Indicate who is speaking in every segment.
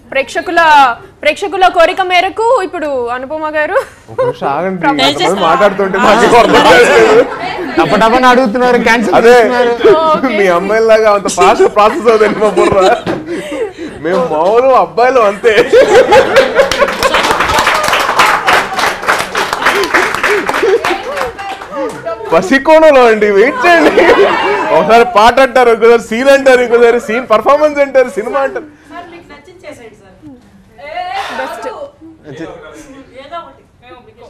Speaker 1: ప్రేక్షకుల ప్రేక్షకుల కోరిక మేరకు ఇప్పుడు అనుపమ గారు
Speaker 2: ఒక నిమిషం ఆగండి అంతమంది మాట్లాడుతుంటే నాకు ఏం అర్థం కావట్లేదు.
Speaker 3: టపటపని అడుగుతున్నారు క్యాన్సిల్
Speaker 2: అదే
Speaker 1: Okay.
Speaker 2: మీ అమ్మాయిలాగా అంత ఫాస్ట్ ప్రాసెస్ అవుతుంది మా బుర్ర మేము మామూలు అబ్బాయిలు అంతే పసికోణంలో అండి వెయిట్ చేయండి ఒకసారి పాట అంటారు ఇంకోసారి సీన్ అంటారు ఇంకోసారి సీన్ పర్ఫార్మెన్స్ అంటారు సినిమా అంటారు
Speaker 4: సార్ మీకు నచ్చింది చేసేయండి సార్
Speaker 1: బెస్ట్
Speaker 4: ఏదో ఒకటి మేము మీకు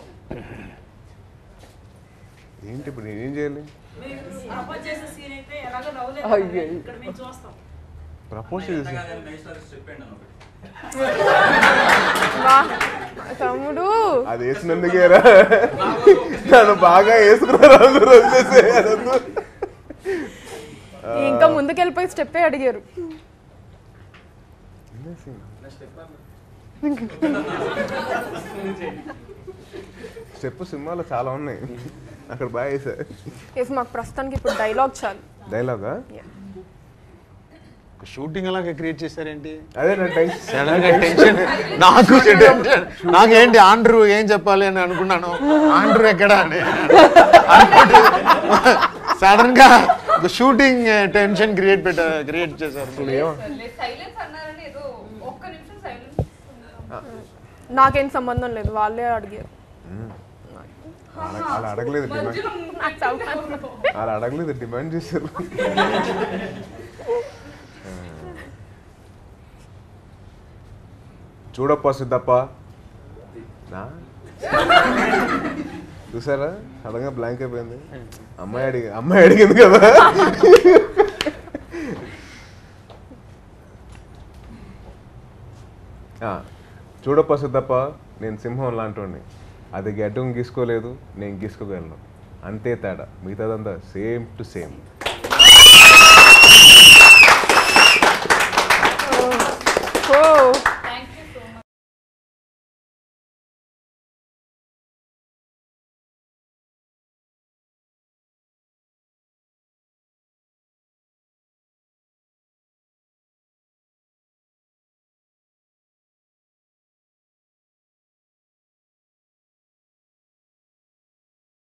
Speaker 2: ఏంటి ఇప్పుడు నేనేం చేయాలి
Speaker 4: మీరు ప్రపోజ్ చేసే సీన్ అయితే ఎలాగో నవ్వులేదు ఇక్కడ మేము చూస్తాం
Speaker 2: ప్రపోజ్ చేసి
Speaker 1: వా తమ్ముడు
Speaker 2: అది వేసినందుకేరా నన్ను బాగా వేసుకున్నారు అందరూ వచ్చేసి అదొద్దు.
Speaker 1: ఇంకా ముందుకెళ్ళిపోయి స్టెప్పే అడిగారు
Speaker 2: స్టెప్ సినిమాలో చాలా ఉన్నాయి అక్కడ బాగా వేసారు
Speaker 1: ఎస్ మాకు ప్రస్తుతానికి ఇప్పుడు డైలాగ్ చాలు
Speaker 2: డైలాగా
Speaker 3: షూటింగ్ అలాగే క్రియేట్ చేశారేంటి
Speaker 2: అదే నా టెన్షన్
Speaker 3: సడన్ గా టెన్షన్ నాకు టెన్షన్ నాకేంటి ఆండ్రూ ఏం చెప్పాలి అని అనుకున్నాను ఆండ్రూ ఎక్కడ అని సడన్ గా షూటింగ్ టెన్షన్ క్రియేట్ పెట్ట క్రియేట్ చేశారు
Speaker 5: సైలెన్స్ అన్నారని ఏదో ఒక్క నిమిషం సైలెన్స్
Speaker 1: నాకేం సంబంధం లేదు వాళ్ళే అడిగారు
Speaker 2: అలా అలా అడగలేదు డిమాండ్
Speaker 1: నాకు సంబంధం
Speaker 2: అలా అడగలేదు డిమాండ్ చేశారు చూడప్ప సిద్ధప్ప నా చూసారా సడన్ గా బ్లాంక్ అయిపోయింది అమ్మాయి అడిగి అమ్మాయి అడిగింది కదా ఆ, చూడప్ప సిద్ధప్ప నేను సింహం లాంటి అది గడ్డం గీసుకోలేదు నేను గీసుకోగలను అంతే తేడా మిగతాదంతా సేమ్ టు సేమ్
Speaker 1: ఓ